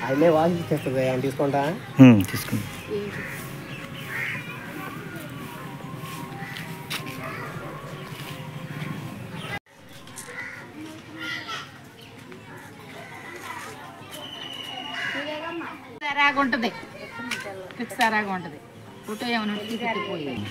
ఆయనే వాసి తెస్తుంది ఏమైనా తీసుకుంటా తీసుకుంది సరాగా ఉంటుంది పిక్ సరాగా ఉంటుంది ఫోటో ఏమైనా ఉంటే తిప్పిపోయేది.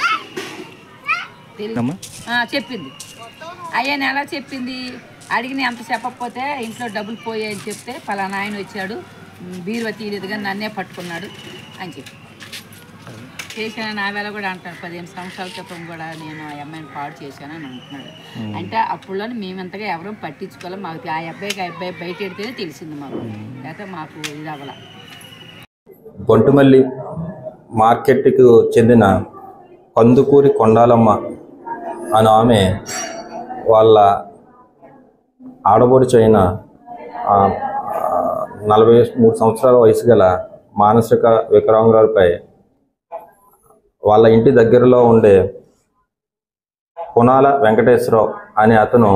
తెలి- అమ్మా ఆ, చెప్పింది అయ్యని ఎలా చెప్పింది అడిగిన ఎంత చెప్పకపోతే ఇంట్లో డబ్బులు పోయాయని చెప్తే పలానా ఆయన వచ్చాడు ఉమ్, బీరువా తీయలేదు కానీ నన్నే పట్టుకున్నాడు అని చెప్పి చేసిన నా వేళ కూడా అంటాడు పదిహేను సంవత్సరాల క్రితం కూడా నేను ఆ అమ్మాయిని పాడు చేశానని అంటున్నాడు అంటే అప్పుడులో మేమెంతగా ఎవరూ పట్టించుకోవాలి మాకు ఆ అబ్బాయికి ఆ అబ్బాయి బయట ఎడితేనే తెలిసింది మాకు లేకపోతే మాకు ఇది అవ్వాల బొంటుమల్లి మార్కెట్కు చెందిన కందుకూరి కొండాలమ్మ అని ఆమె వాళ్ళ ఆడబడుచు అయిన ఆ, ఆ, నలభై మూడు సంవత్సరాల వయసు గల మానసిక వికలాంగులపై వాళ్ళ ఇంటి దగ్గరలో ఉండే పునాల వెంకటేశ్వరరావు అనే అతను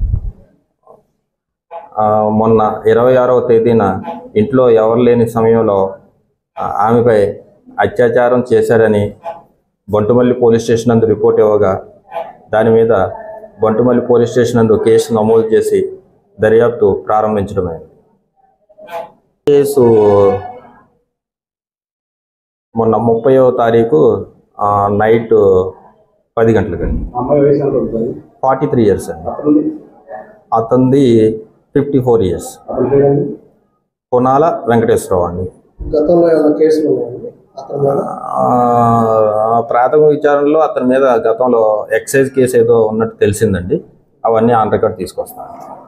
ఆ, మొన్న ఇరవై ఆరవ తేదీన ఇంట్లో ఎవరు లేని సమయంలో ఆ, ఆమెపై అత్యాచారం చేశారని బొంటుమల్లి పోలీస్ స్టేషన్ నందు రిపోర్ట్ ఇవ్వగా దాని మీద బొంటుమల్లి పోలీస్ స్టేషన్ నందు కేసు నమోదు చేసి దర్యాప్తు ప్రారంభించడమే కేసు మొన్న ముప్పైవ తారీఖు ఆ, నైట్ పది గంటలకండి ఫార్టీ త్రీ ఇయర్స్ అండి అతనిది ఫిఫ్టీ ఫోర్ ఇయర్స్ కొనాల వెంకటేశ్వరరావు అండి గతంలో ఏమైనా కేసులు ఉన్నాయండి అతని మీద ఆ, ప్రాథమిక విచారణలో అతని మీద గతంలో ఎక్సైజ్ కేసు ఏదో ఉన్నట్టు తెలిసిందండి అవన్నీ ఆన్ రికార్డ్ తీసుకొస్తాను